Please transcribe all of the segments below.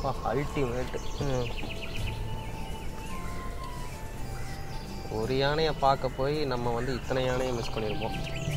Ultimate ஒரு யானையை பார்க்க போய் நம்ம வந்து இத்தனை யானையை மிஸ் பண்ணியிருப்போம்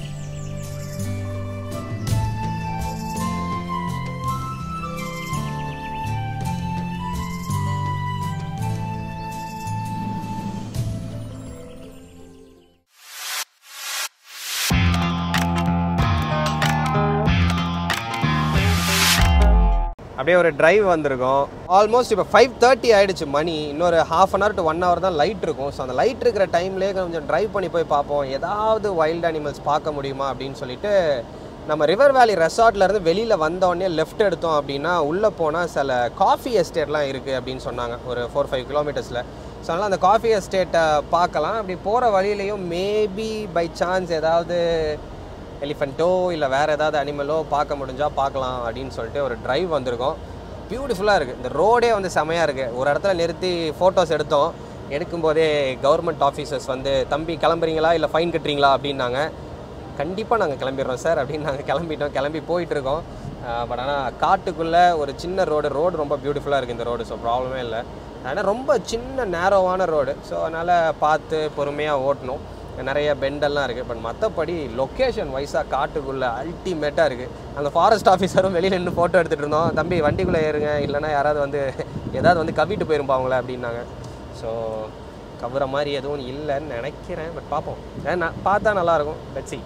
அப்படியே ஒரு டிரைவ் வந்திருக்கோம் ஆல்மோஸ்ட் இப்போ ஃபைவ் தேர்ட்டி ஆயிடுச்சு மணி இன்னொரு half an hour to one hour தான் லைட் இருக்கும் ஸோ அந்த லைட் இருக்கிற டைம்லேயே கொஞ்சம் டிரைவ் பண்ணி போய் பார்ப்போம் ஏதாவது வைல்ட் அனிமல்ஸ் பார்க்க முடியுமா அப்படின்னு சொல்லிட்டு நம்ம ரிவர் வேலி ரெசார்ட்லேருந்து வெளியில் வந்தோடனே லெஃப்ட் எடுத்தோம் அப்படின்னா உள்ளே போனால் சில காஃபி எஸ்டேட்லாம் இருக்குது அப்படின்னு சொன்னாங்க ஒரு ஃபோர் ஃபைவ் கிலோமீட்டர்ஸில் ஸோ அதனால் அந்த காஃபி எஸ்டேட்டை பார்க்கலாம் அப்படி போகிற வழியிலையும் மேபி பை சான்ஸ் ஏதாவது எலிஃபெண்ட்டோ இல்லை வேறு ஏதாவது அனிமலோ பார்க்க முடிஞ்சால் பார்க்கலாம் அப்படின்னு சொல்லிட்டு ஒரு டிரைவ் வந்திருக்கோம் பியூட்டிஃபுல்லாக இருக்குது இந்த ரோடே வந்து செமையாக இருக்குது ஒரு இடத்துல நிறுத்தி ஃபோட்டோஸ் எடுத்தோம் எடுக்கும்போதே கவர்மெண்ட் ஆஃபீஸர்ஸ் வந்து தம்பி கிளம்புறீங்களா இல்லை ஃபைன் கட்டுறீங்களா அப்படின்னாங்க கண்டிப்பாக நாங்கள் கிளம்பிடுறோம் சார் அப்படின்னு நாங்கள் கிளம்பிட்டோம் கிளம்பி போயிட்டுருக்கோம் பட் ஆனால் காட்டுக்குள்ளே ஒரு சின்ன ரோடு ரோடு ரொம்ப பியூட்டிஃபுல்லாக இருக்குது இந்த ரோடு ஸோ ப்ராப்ளமே இல்லை ஆனால் ரொம்ப சின்ன நேரோவான ரோடு ஸோ அதனால் பார்த்து பொறுமையாக ஓட்டணும் நிறைய பெண்டெல்லாம் இருக்குது பட் மற்றபடி லொக்கேஷன் வைஸாக காட்டுக்குள்ளே அல்டிமேட்டாக இருக்குது அந்த ஃபாரஸ்ட் ஆஃபீஸரும் வெளியில் நின்று ஃபோட்டோ எடுத்துகிட்டு இருந்தோம் தம்பி வண்டிக்குள்ளே ஏறுங்க இல்லைன்னா யாராவது வந்து ஏதாவது வந்து கவிட்டு போயிருப்பா அவங்கள அப்படின்னாங்க ஸோ கவுற மாதிரி எதுவும் இல்லைன்னு நினைக்கிறேன் பட் பார்ப்போம் ஏன்னா பார்த்தா நல்லாயிருக்கும் லட்சி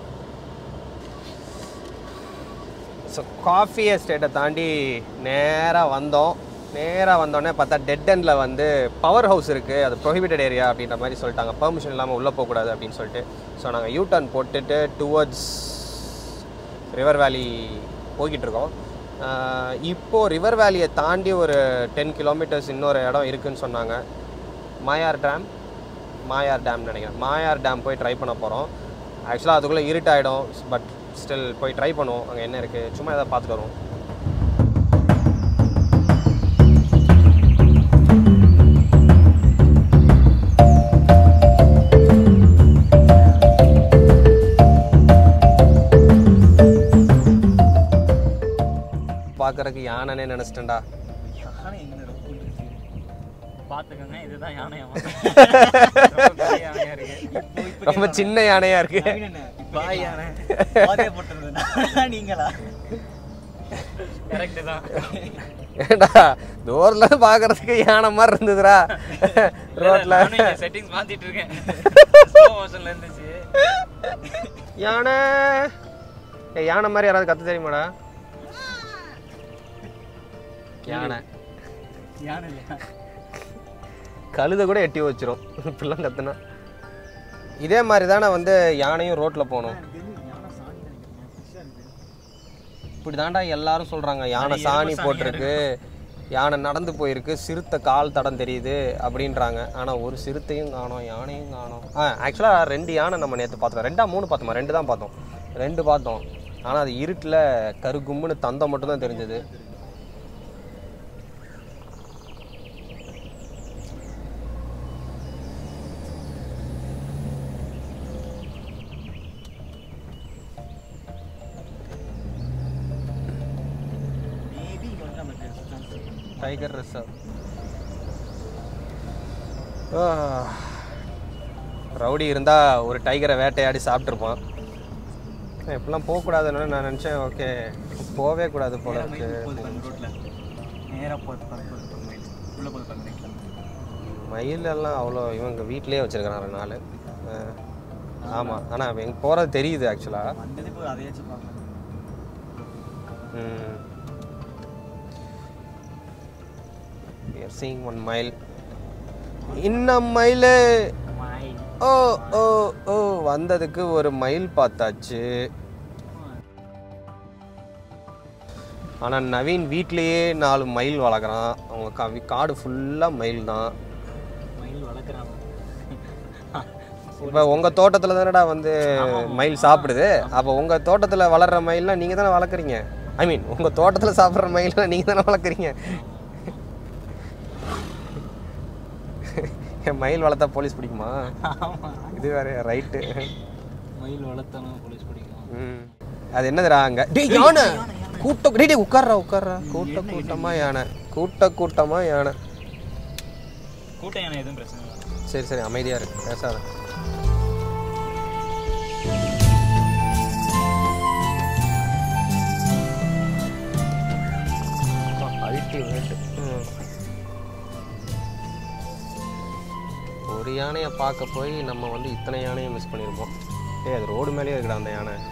ஸோ காஃபி எஸ்டேட்டை தாண்டி நேராக வந்தோம் நேராக வந்தோடனே பார்த்தா டெட் எண்டில் வந்து பவர் ஹவுஸ் இருக்குது அது ப்ரொஹிபிட்டட் ஏரியா அப்படின்ற மாதிரி சொல்லிட்டாங்க பெர்மிஷன் இல்லாமல் உள்ளே போகக்கூடாது அப்படின்னு சொல்லிட்டு ஸோ நாங்கள் யூ டர்ன் போட்டுட்டு டுவர்ட்ஸ் ரிவர் வேலி போய்கிட்டு இருக்கோம் ஆஹ் இப்போ ரிவர் வேலியை தாண்டி ஒரு டென் கிலோமீட்டர்ஸ் இன்னொரு இடம் இருக்குன்னு சொன்னாங்க மாயார் டேம் மாயார் டேம் நினைக்கிறேன் மாயார் டேம் போய் ட்ரை பண்ண போகிறோம் ஆக்சுவலாக அதுக்குள்ளே இருட்டாயிடும் பட் ஸ்டில் போய் ட்ரை பண்ணுவோம் அங்கே என்ன இருக்குது சும்மா எதாவது பார்த்துட்டு வருவோம் பார்க்கறதுக்கு யானைனே நினச்சிட்டேன்டா யானை எங்க ரொம்ப இருக்கு பாத்துக்கோங்க இதுதான் யானையா ரொம்ப பெரிய யானையா இருக்கு இப்போ இப்போ ரொம்ப சின்ன யானையாக இருக்குது பாய் யானை பாதே போட்டுருந்தா நீங்களா கரெக்ட் தான் ஏண்டா தூரில் பார்க்கறதுக்கு யானை மாதிரி இருந்ததுடா ரோட்டில் செட்டிங்ஸ் மாத்திட்டு இருக்கேன் ஸ்லோ மோஷன்ல இருந்துச்சு யானை ஏய் யானை மாதிரி யாராவது கற்று தெரியுமாடா யானை யானை இல்லையா கழுதை கூட எட்டி வச்சிரும் இப்படிலாம் கத்துனா இதே மாதிரி தானே வந்து யானையும் ரோட்டில் போகணும் யானை சாணி நினைக்கிறேன் ஃபிஷ்ஷாக இருக்கு இப்படி தாண்டா எல்லாரும் சொல்கிறாங்க யானை சாணி போட்டிருக்கு யானை நடந்து போயிருக்கு சிறுத்தை கால் தடம் தெரியுது அப்படின்றாங்க ஆனால் ஒரு சிறுத்தையும் காணோம் யானையும் காணோம் ஆ ஆக்சுவலாக ரெண்டு யானை நம்ம நேற்று பார்த்தோம் ரெண்டா மூணு பார்த்தோமா ரெண்டு தான் பார்த்தோம் ரெண்டு பார்த்தோம் ஆனால் அது இருட்டில் கருகும்முன்னு தந்தம் மட்டும்தான் தெரிஞ்சது மேபி இங்கே வந்து நமக்கு சான்ஸ் டைகர் ரிசர்வ் ரவுடி இருந்தால் ஒரு டைகரை வேட்டையாடி சாப்பிட்ருப்பான் இப்படிலாம் போகக்கூடாதுன்னு நான் நினச்சேன் ஓகே போகவே கூடாது போல இருக்கு போகுது பாருங்க ரோட்ல நேரா போகுது பாருங்க போகுது மயில் உள்ள போகுது பாருங்க ரைட்ல மயில் எல்லாம் அவ்வளோ இவங்க வீட்டிலேயே வச்சுருக்கிறாங்க நாலு ஆமாம் ஆனால் எங்கே போகிறது தெரியுது ஆக்சுவலாக வந்தது இப்போ அதையாச்சும் பார்க்கலாம் சீங் ஒன் மைல் இன்னும் மயில் மயில் ஓ ஓ ஓ வந்ததுக்கு ஒரு மயில் பார்த்தாச்சு ஆனால் நவீன் வீட்லேயே நாலு மயில் வளர்க்குறான் அவங்க கா காடு ஃபுல்லாக மயில் தான் மயில் வளர்க்குறாங்க இப்போ உங்கள் தோட்டத்தில் தானடா வந்து மயில் சாப்பிடுது அப்போ உங்கள் தோட்டத்தில் வளர்கிற மயில்லாம் நீங்கள் தானே வளர்க்குறீங்க ஐ மீன் உங்கள் தோட்டத்தில் சாப்பிட்ற மயிலாம் நீங்கள் தானே வளர்க்குறீங்க என் மயில் வளர்த்தா போலீஸ் பிடிக்குமா ஆமாம் இது வேற ரைட்டு மயில் வளர்த்தாலும் போலீஸ் பிடிக்கும் ம் அது என்னதுடா அங்க டேய் யானை கூட்டம் டேய் டேய் உட்கார்றா உட்கார்றா கூட்டம் கூட்டமா யானை கூட்ட கூட்டமாக யானை கூட்டம் யானை எதுவும் பிரச்சனை இல்லை சரி சரி அமைதியாக இருக்கு பேசாத அல்டிமேட் ஒரு யானையை பார்க்க போய் நம்ம வந்து இத்தனை யானையை மிஸ் பண்ணியிருப்போம் ஏய் அது ரோடு மேலேயே இருக்குடா அந்த யானை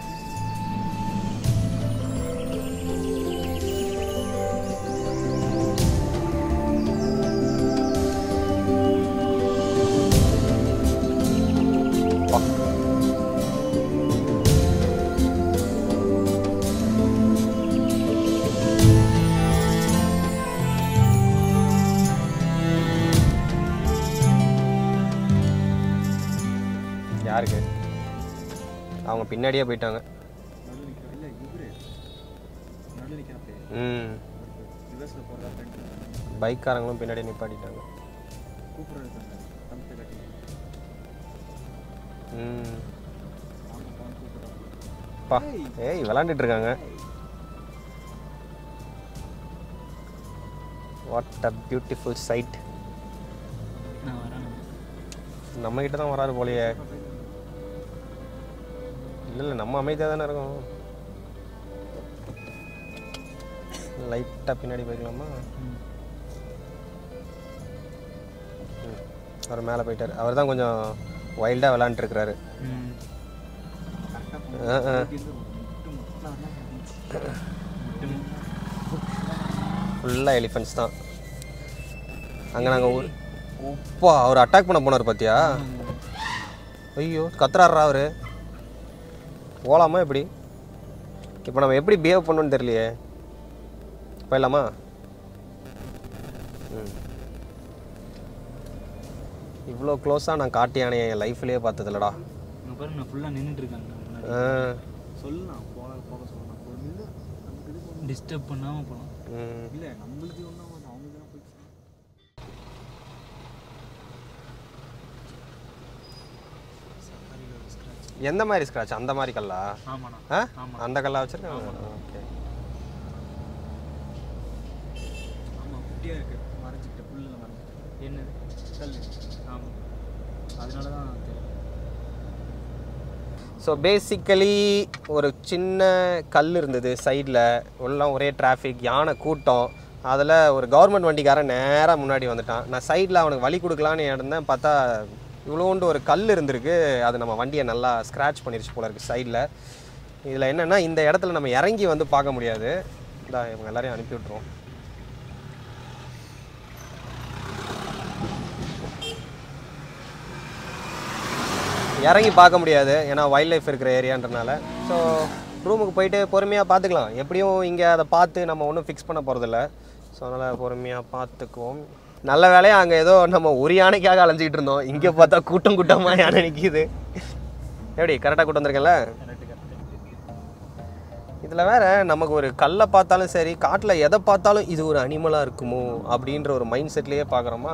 பா. யாருக்கு அவங்க பின்னாடியே போயிட்டாங்க நடுவில் நிற்கிறேன் இல்லை இவரு நடுவில் நிற்கிறப்பே ம் ரிவர்ஸில் போகிறதா ஃப்ரெண்ட் பைக்காரங்களும் பின்னாடியே நிப்பாட்டிட்டாங்க கூப்பிட்றது தம்பத்தை கட்டி ம் ஆமாம் போன கூப்பிட்றோம் பா ஏய் விளாண்டுட்டு இருக்காங்க வாட் அ பியூட்டிஃபுல் சைட் நான் வரேன் நம்ம கிட்ட தான் வராது போலயே இல்லை இல்லை நம்ம அமைதியாக தானே இருக்கோம் லைட்டாக பின்னாடி போய்க்கலாமா ம். அவர் மேலே போயிட்டார் அவர் தான் கொஞ்சம் வைல்டாக விளாண்டுருக்கிறாரு ம் ஃபுல்லாக எலிஃபென்ட்ஸ் தான் அங்கே நாங்கள் ஊர் உப்பா அவர் அட்டாக் பண்ண போனார் பார்த்தியா ஐயோ கத்துறாரா அவரு போகலாமா எப்படி இப்போ நம்ம எப்படி பிஹேவ் பண்ணணும்னு தெரியலையே போயிடலாமா ம் இவ்வளோ க்ளோஸாக நான் காட்டு யானையை என் லைஃப்லேயே பார்த்ததில்லடா இங்கே பாருங்க நான் ஃபுல்லாக நின்றுட்டு இருக்கேன் முன்னாடி ஆ சொல்லலாம் போக போக சொல்லலாம் ஒரு நின்று நமக்கு இது டிஸ்டர்ப் பண்ணாமல் போகலாம் ம் இல்லை நம்மளுக்கு ஒன்றும் அவங்களுக்கு தான் போயிடுச்சு எந்த மாதிரி ஸ்க்ராட்ச் அந்த மாதிரி கல்லா ஆமாண்ணா ஆ ஆமாம் அந்த கல்லா வச்சுருக்காங்க ஓகே ஆமாம் குட்டியாக இருக்குது மறைஞ்சிக்கிட்ட புல்லில் மறைஞ்சிக்கிட்டு என்னது கல் ஆமாம் அதனால தான் தெரியும் ஸோ பேசிக்கலி ஒரு சின்ன கல் இருந்தது சைடில் எல்லாம் ஒரே டிராஃபிக் யானை கூட்டம் அதில் ஒரு கவர்மெண்ட் வண்டிக்காரன் நேராக முன்னாடி வந்துட்டான் நான் சைடில் அவனுக்கு வழி கொடுக்கலான்னு இருந்தேன் பார்த்தா இவ்வளோண்டு ஒரு கல் இருந்திருக்கு அது நம்ம வண்டியை நல்லா ஸ்க்ராட்ச் பண்ணிருச்சு போல இருக்குது சைடில் இதில் என்னென்னா இந்த இடத்துல நம்ம இறங்கி வந்து பார்க்க முடியாது இந்த இவங்க எல்லாரையும் அனுப்பி விட்ருவோம் இறங்கி பார்க்க முடியாது ஏன்னா வைல்ட் லைஃப் இருக்கிற ஏரியான்றனால ஸோ ரூமுக்கு போயிட்டு பொறுமையாக பார்த்துக்கலாம் எப்படியும் இங்கே அதை பார்த்து நம்ம ஒன்றும் ஃபிக்ஸ் பண்ண போகிறதில்ல ஸோ அதனால் பொறுமையாக பார்த்துக்குவோம் நல்ல வேலையாக அங்கே ஏதோ நம்ம ஒரு யானைக்காக அலைஞ்சிக்கிட்டு இருந்தோம் இங்கே பார்த்தா கூட்டம் கூட்டமாக யானை நிற்கிது எப்படி கரெக்டாக கூட்டம் வந்திருக்கேன்ல கரெக்டு கரெக்டு இதில் வேற நமக்கு ஒரு கல்லை பார்த்தாலும் சரி காட்டில் எதை பார்த்தாலும் இது ஒரு அனிமலாக இருக்குமோ அப்படின்ற ஒரு மைண்ட் செட்லேயே பார்க்குறோமா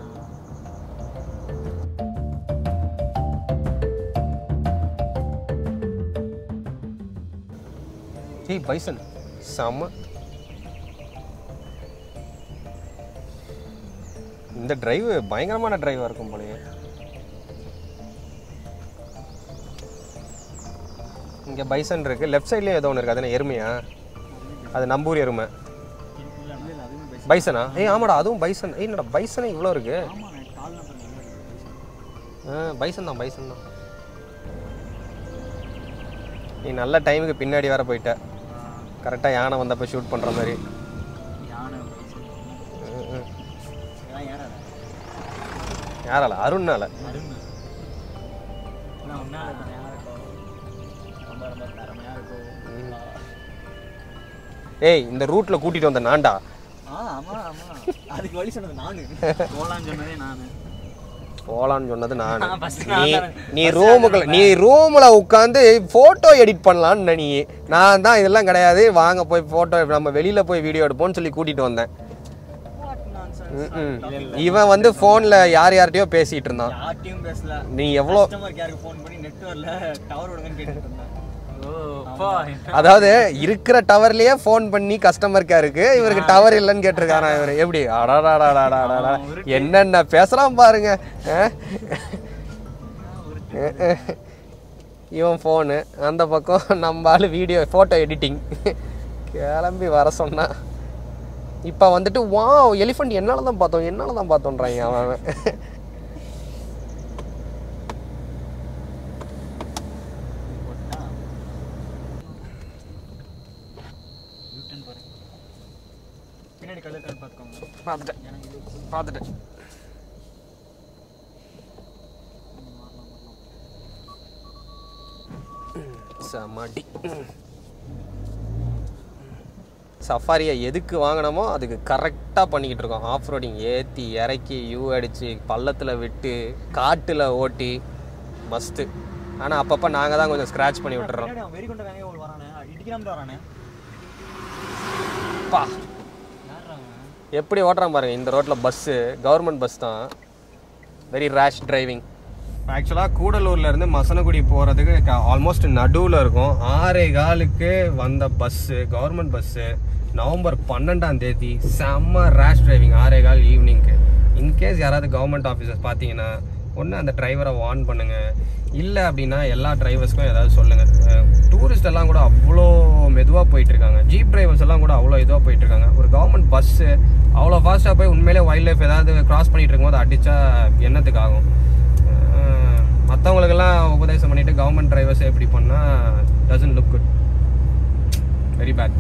ஏய் பைசன் செம்ம இந்த டிரைவ் பயங்கரமான டிரைவாக இருக்கும் போலயே இங்கே பைசன் இருக்கு லெஃப்ட் சைட்லேயும் ஏதோ ஒன்று இருக்கு அது என்ன எருமையா அது நம்பூர் எருமை இல்லை இல்லை அதுவும் பெஸ்ட் பைசனா ஏய் ஆமாடா அதுவும் பைசன் ஏய் என்னடா பைசனே இவ்வளோ இருக்கு ஆமாம் நான் கால் நம்பர் நல்லா இருக்கு ஆ பைசன் தான் பைசன் தான் நீ நல்ல டைமுக்கு பின்னாடி வேற போயிட்ட கரெக்டாக யானை வந்தப்போ ஷூட் பண்ணுற மாதிரி யானை வயசு ம், ம். இதெல்லாம் யாரா யாரால அருண்ணால அருண் நான் ஒன்றால் யாராக இருக்கும் ரொம்ப ரொம்ப திறமையாக இருக்கும் ஏய் இந்த ரூட்டில் கூட்டிகிட்டு வந்த நான்டா ஆ ஆமாம் ஆமாம் அதுக்கு வழி சொன்னது நானு போகலான்னு சொன்னதே நான் போலான்னு சொன்னது நான் நான் first நீ நான் தான் நீ ரூமுக்குள்ள நீ ரூமில் உட்காந்து ஃபோட்டோ எடிட் பண்ணலான்னு நீ நான் தான் இதெல்லாம் கிடையாது வாங்க போய் ஃபோட்டோ நம்ம வெளியில் போய் வீடியோ எடுப்போம்னு சொல்லி கூட்டிகிட்டு வந்தேன் ம்ம். இவன் வந்து ஃபோனில் யார் யார்கிட்டயோ பேசிகிட்டு இருந்தான் யார்ட்டையும் பேசல நீ எவ்வளோ கஸ்டமர் கேருக்கு ஃபோன் பண்ணி நெட் வரல டவர் விடுங்கன்னு கேட்டுட்டு இருந்தேன் ஓ அப்பா என்ன அதாவது இருக்கிற டவர்லயே ஃபோன் பண்ணி கஸ்டமர் கேருக்கு இவருக்கு டவர் இல்லைன்னு கேட்டிருக்காரா இவர் எப்படி அடாடாடாடாடாடா என்னென்ன பேசலாம் பாருங்க அஹ்? இவன் ஃபோனு அந்த பக்கம் நம்ம ஆளு வீடியோ ஃபோட்டோ எடிட்டிங் கிளம்பி வர சொன்னா இப்போ வந்துட்டு வா எலிஃபண்ட் என்னால் தான் பார்த்தோம் என்னால் தான் பார்த்தோன்றாங்க அவன் அவன். போட்டா யூட்டன் பாருங்க பின்னாடி கல்லு கல் பார்த்துக்கோங்க பார்த்துட்டேன் எனக்கு இது பார்த்துட்டேன் மாறலாம் மாறலாம் சமாடி சஃபாரியை எதுக்கு வாங்கினோமோ அதுக்கு கரெக்டாக பண்ணிக்கிட்டு இருக்கோம் ஆஃப் ரோடிங் ஏற்றி இறக்கி யூ அடித்து பள்ளத்தில் விட்டு காட்டில் ஓட்டி மஸ்ட்டு ஆனால் அப்பப்போ நாங்கள் தான் கொஞ்சம் ஸ்க்ராட்ச் பண்ணி விட்டுறோம் பின்னாடி அவன் வெறி கொண்ட வேலையை ஒரு வரானே இடிக்கிறாம வரானே பா யாரா அவன் எப்படி ஓட்டுறான் பாருங்க இந்த ரோட்டில் பஸ்ஸு கவர்மெண்ட் பஸ் தான் வெரி ரேஷ் டிரைவிங் ஆக்சுவலாக கூடலூர்லேருந்து மசனகுடி போகிறதுக்கு ஆல்மோஸ்ட் நடுவில் இருக்கும் ஆறே காலுக்கு வந்த பஸ்ஸு கவர்மெண்ட் பஸ்ஸு நவம்பர் பன்னெண்டாம் தேதி செம்ம ரேஷ் டிரைவிங் ஆறே கால் ஈவினிங்க்கு இன்கேஸ் யாராவது கவர்மெண்ட் ஆஃபீஸர்ஸ் பார்த்தீங்கன்னா ஒன்று அந்த டிரைவரை வார்ன் பண்ணுங்க இல்லை அப்படின்னா எல்லா டிரைவர்ஸ்க்கும் ஏதாவது சொல்லுங்கள் டூரிஸ்ட் எல்லாம் கூட அவ்வளோ மெதுவாக போயிட்டு இருக்காங்க ஜீப் டிரைவர்ஸ் எல்லாம் கூட அவ்வளோ இதுவாக போயிட்டு இருக்காங்க ஒரு கவர்மெண்ட் பஸ்ஸு அவ்வளோ ஃபாஸ்ட்டாக போய் உண்மையிலே வைல்ட் லைஃப் ஏதாவது கிராஸ் பண்ணிட்டு இருக்கும்போது அடிச்சா என்னத்துக்கு ஆகும் மற்றவங்களுக்கெல்லாம் உபதேசம் பண்ணிட்டு கவர்மெண்ட் டிரைவர்ஸ் எப்படி பண்ணால் doesn't look good very bad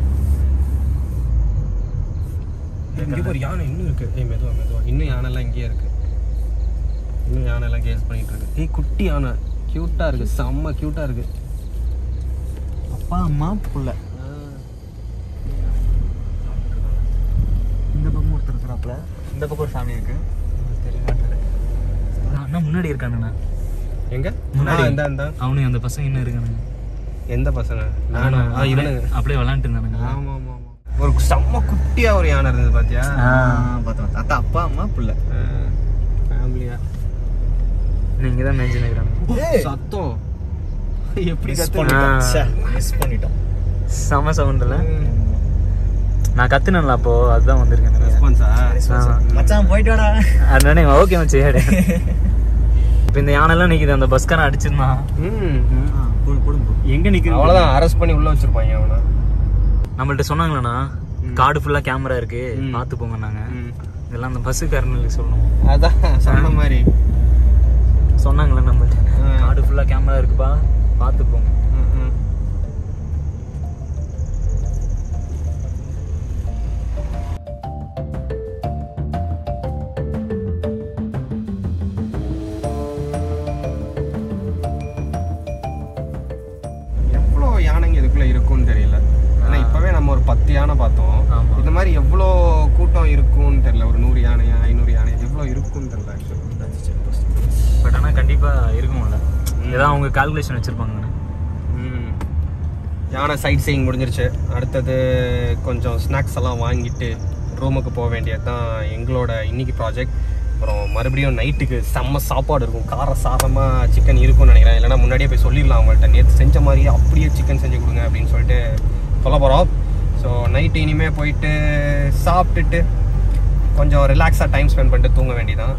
இங்கே ஒரு யானை இன்னும் இருக்கு ஏய் மெதுவா மெதுவா இன்னும் யானைலாம் இங்கேயே இருக்கு இன்னும் யானைலாம் கேஸ் பண்ணிட்டு இருக்கு ஏய் குட்டி யானை க்யூட்டாக இருக்கு செம்ம க்யூட்டாக இருக்கு அப்பா அம்மா புள்ள இந்த பக்கம் ஒருத்தர் இருக்கிறாப்ல இந்த பக்கம் ஒரு ஃபேமிலி இருக்கு அண்ணா முன்னாடி இருக்கானுண்ணா எங்க முன்னாடி. முன்னாடி இந்த இந்த அவனும் அந்த பசங்க இன்னும் இருக்கானுங்க எந்த பசங்க நானா ஆ இவனுங்க அப்படியே விளாண்டுட்டு இருந்தானுங்க ஆமா ஆமா ஆமா ஒரு செம்ம குட்டியா ஒரு யானை இருந்தது பாத்தியா பார்த்தோம் அத்தா அப்பா அம்மா புள்ள ஃபேமிலியா நீங்க தான் மேய்ஞ்சு நிற்கிறாங்க சத்தம் எப்படி மிஸ் கத்துது? பண்ணிட்டோம் மிஸ் பண்ணிட்டோம் செம சவுண்டில் நான் கத்துனேன்ல அப்போ அதுதான் வந்திருக்கேன் ரெஸ்பான்ஸா மச்சான் போயிட்டு வாடா அதனால இவன் ஓகே மச்சி இப்போ இந்த யானைலாம் நிக்குது அந்த பஸ்காரன் அடிச்சிருந்தான் ம் போடு போடுங்க எங்க நிக்குது அவ்வளவுதான் அரெஸ்ட் பண்ணி உள்ள வச்சிருப்பாங்க அவனை நம்மள்ட்ட சொன்னாங்களேண்ணா காடு ஃபுல்லா கேமரா இருக்கு ம். பார்த்து போங்க நாங்க ம். இதெல்லாம் அந்த பஸ்ஸுக்காரனுக்கு சொல்லணும் அதான் சொன்ன மாதிரி சொன்னாங்களே நம்மள்ட்ட ஆ. காடு ஃபுல்லா கேமரா இருக்குப்பா பார்த்து போங்க ம், ம். எவ்வளோ யானைங்க இதுக்குள்ள இருக்கும்னு தெரியல ஆனா இப்பவே நம்ம ஒரு பத்து யானை பார்த்தோம் ஆமா. இந்த மாதிரி எவ்வளோ கூட்டம் இருக்கும்னு தெரியல ஒரு நூறு யானையா ஐநூறு யானை எவ்வளோ இருக்கும்னு தெரியல actually. பட் ஆனா கண்டிப்பா இருக்கும்ல ஏதாவது அவங்க கால்குலேஷன் வச்சிருப்பாங்க ம். யானை சைட் சீயிங் முடிஞ்சிருச்சு அடுத்தது கொஞ்சம் ஸ்நாக்ஸ் எல்லாம் வாங்கிட்டு ரூமுக்கு போக வேண்டியது தான் எங்களோட இன்னைக்கு ப்ராஜெக்ட் அப்புறம் மறுபடியும் நைட்டுக்கு செம்ம சாப்பாடு இருக்கும் கார சாரமாக சிக்கன் இருக்கும்னு நினைக்கிறேன் இல்லைன்னா முன்னாடியே போய் சொல்லிடலாம் அவங்கள்ட்ட நேற்று செஞ்ச மாதிரியே அப்படியே சிக்கன் செஞ்சு கொடுங்க அப்படின்னு சொல்லிட்டு சொல்ல போகிறோம் ஸோ நைட்டு இனிமேல் போயிட்டு சாப்பிட்டுட்டு கொஞ்சம் ரிலாக்ஸாக டைம் ஸ்பெண்ட் பண்ணிட்டு தூங்க வேண்டியதான்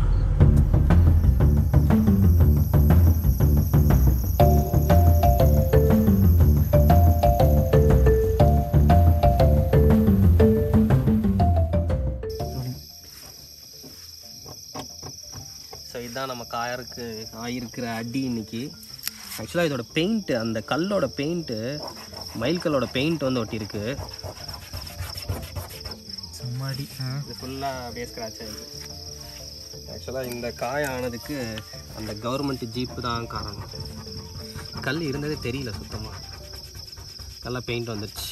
ஸோ இதுதான் நம்ம காருக்கு ஆயிருக்கிற அடி இன்னைக்கு ஆக்சுவலாக இதோட பெயிண்ட்டு அந்த கல்லோட பெயிண்ட்டு மயில் கல்லோட பெயிண்ட் வந்து ஒட்டியிருக்கு சும்மாடி இது ஃபுல்லாக அப்படியே ஸ்க்ராட்ச் ஆயிருக்கு ஆக்சுவலாக இந்த காய ஆனதுக்கு அந்த கவர்மெண்ட் ஜீப்பு தான் காரணம் கல் இருந்ததே தெரியல சுத்தமாக நல்லா பெயிண்ட் வந்துடுச்சு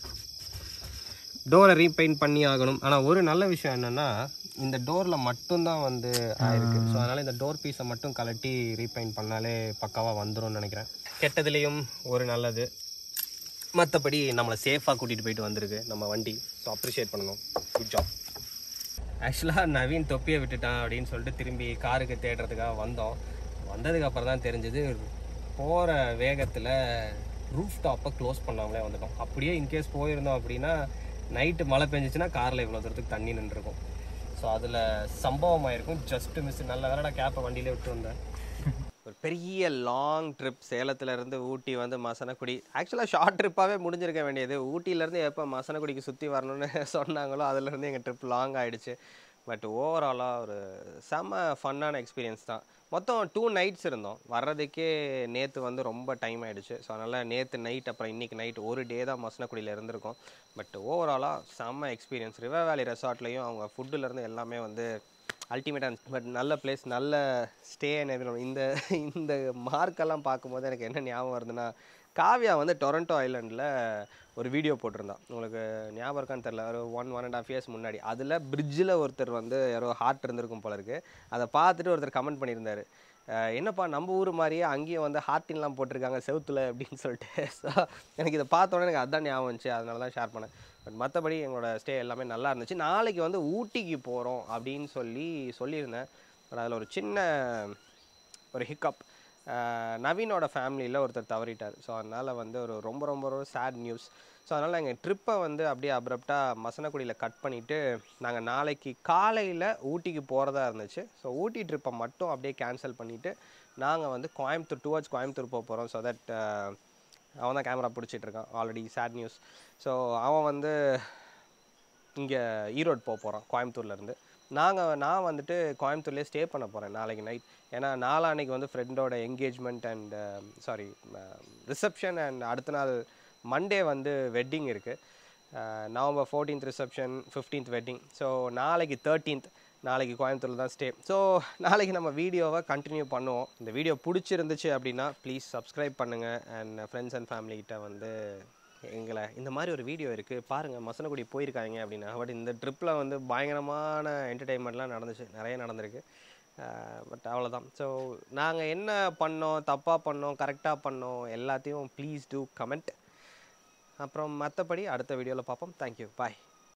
டோரை ரீபெயிண்ட் பண்ணி ஆகணும் ஆனால் ஒரு நல்ல விஷயம் என்னென்னா இந்த டோரில் மட்டும்தான் வந்து ஆயிருக்கு ஸோ அதனால் இந்த டோர் பீஸை மட்டும் கலட்டி ரீபெயிண்ட் பண்ணாலே பக்காவாக வந்துரும்னு நினைக்கிறேன் கெட்டதுலேயும் ஒரு நல்லது மற்றபடி நம்மளை சேஃபாக கூட்டிகிட்டு போயிட்டு வந்திருக்கு நம்ம வண்டி ஸோ அப்ரிஷியேட் பண்ணணும் குட் ஜாப் ஆக்சுவலாக நவீன் தொப்பியை விட்டுட்டான் அப்படின்னு சொல்லிட்டு திரும்பி காருக்கு தேடுறதுக்காக வந்தோம் வந்ததுக்கு அப்புறம் தான் தெரிஞ்சது போகிற வேகத்தில் ரூஃப் டாப்பை க்ளோஸ் பண்ணாமலே வந்துட்டோம் அப்படியே இன்கேஸ் போயிருந்தோம் அப்படின்னா நைட்டு மழை பெஞ்சிச்சுன்னா காரில் இவ்வளோ தூரத்துக்கு தண்ணி நின்றுருக்கும் ஸோ அதில் சம்பவம் ஆயிருக்கும் ஜஸ்ட் மிஸ் நல்ல வேலை நான் கேப்பை வண்டியிலே விட்டு வந்தேன் ஒரு பெரிய லாங் ட்ரிப் சேலத்துலேருந்து ஊட்டி வந்து மசனக்குடி ஆக்சுவலாக ஷார்ட் ட்ரிப்பாகவே முடிஞ்சிருக்க வேண்டியது ஊட்டியிலேருந்து எப்போ மசனக்குடிக்கு சுற்றி வரணும்னு சொன்னாங்களோ அதுலேருந்து எங்கள் ட்ரிப் லாங் ஆயிடுச்சு பட் ஓவராலாக ஒரு செம்ம ஃபன்னான எக்ஸ்பீரியன்ஸ் தான் மொத்தம் டூ நைட்ஸ் இருந்தோம் வர்றதுக்கே நேற்று வந்து ரொம்ப டைம் ஆயிடுச்சு ஸோ அதனால் நேற்று நைட் அப்புறம் இன்றைக்கி நைட் ஒரு டே தான் மசனக்குடியில் இருந்திருக்கோம் பட் ஓவராலாக செம்ம எக்ஸ்பீரியன்ஸ் ரிவர் வேலி ரெசார்ட்லேயும் அவங்க ஃபுட்டுலேருந்து எல்லாமே வந்து அல்டிமேட்டாக பட் நல்ல பிளேஸ் நல்ல ஸ்டே இந்த இந்த மார்க்கெல்லாம் பார்க்கும்போது எனக்கு என்ன ஞாபகம் வருதுன்னா காவ்யா வந்து டொரண்டோ ஐலாண்டில் ஒரு வீடியோ போட்டிருந்தான் உங்களுக்கு ஞாபகம் இருக்கான்னு தெரில ஒரு one one and half years முன்னாடி அதில் பிரிட்ஜில் ஒருத்தர் வந்து யாரோ ஹார்ட் இருந்திருக்கும் போல இருக்கு அதை பார்த்துட்டு ஒருத்தர் கமெண்ட் பண்ணியிருந்தாரு அஹ் என்னப்பா நம்ம ஊர் மாதிரியே அங்கேயும் வந்து ஹார்ட்டின்லாம் போட்டிருக்காங்க செவுத்துல அப்படின்னு சொல்லிட்டு ஸோ எனக்கு இதை பார்த்தோன்னே எனக்கு அதான் ஞாபகம் வந்துச்சு அதனால தான் ஷேர் பண்ணேன் பட் மற்றபடி எங்களோட ஸ்டே எல்லாமே நல்லா இருந்துச்சு நாளைக்கு வந்து ஊட்டிக்கு போகிறோம் அப்படின்னு சொல்லி சொல்லியிருந்தேன் பட் அதில் ஒரு சின்ன ஒரு ஹிக்கப் நவீனோட ஃபேமிலியில் ஒருத்தர் தவறிட்டார் ஸோ அதனால் வந்து ஒரு ரொம்ப ரொம்ப ரொம்ப சேட் நியூஸ் ஸோ அதனால் எங்கள் ட்ரிப்பை வந்து அப்படியே அப்ரப்டாக மசனக்குடியில் கட் பண்ணிவிட்டு நாங்கள் நாளைக்கு காலையில் ஊட்டிக்கு போகிறதா இருந்துச்சு ஸோ ஊட்டி ட்ரிப்பை மட்டும் அப்படியே கேன்சல் பண்ணிவிட்டு நாங்கள் வந்து கோயம்புத்தூர் டுவர்ட்ஸ் கோயம்புத்தூர் போக போகிறோம் ஸோ தட் அவன் தான் கேமரா பிடிச்சிட்டு இருக்கான் ஆல்ரெடி சேட் நியூஸ் ஸோ அவன் வந்து இங்கே ஈரோடு போக போகிறோம் கோயம்புத்தூர்லேருந்து நாங்கள் நான் வந்துட்டு கோயம்புத்தூர்லேயே ஸ்டே பண்ண போகிறேன் நாளைக்கு நைட் ஏன்னா நாளான்னைக்கு வந்து ஃப்ரெண்டோட engagement and sorry reception and அடுத்த நாள் மண்டே வந்து வெட்டிங் இருக்குது November fourteenth reception fifteenth wedding so நாளைக்கு தேர்ட்டீன்த் நாளைக்கு கோயம்புத்தூரில் தான் ஸ்டே ஸோ நாளைக்கு நம்ம வீடியோவை கண்டினியூ பண்ணுவோம் இந்த வீடியோ பிடிச்சிருந்துச்சு அப்படின்னா ப்ளீஸ் சப்ஸ்கிரைப் பண்ணுங்கள் அண்ட் ஃப்ரெண்ட்ஸ் அண்ட் ஃபேமிலிகிட்ட வந்து எங்களை இந்த மாதிரி ஒரு வீடியோ இருக்குது பாருங்கள் மசனகுடி போயிருக்காங்க அப்படின்னா பட் இந்த ட்ரிப்பில் வந்து பயங்கரமான என்டர்டெயின்மெண்ட்லாம் நடந்துச்சு நிறைய நடந்திருக்கு பட் அவ்வளோதான் ஸோ நாங்கள் என்ன பண்ணோம் தப்பாக பண்ணோம் கரெக்டாக பண்ணோம் எல்லாத்தையும் ப்ளீஸ் டூ கமெண்ட் அப்புறம் மற்றபடி அடுத்த வீடியோவில் பார்ப்போம் தேங்க்யூ பாய்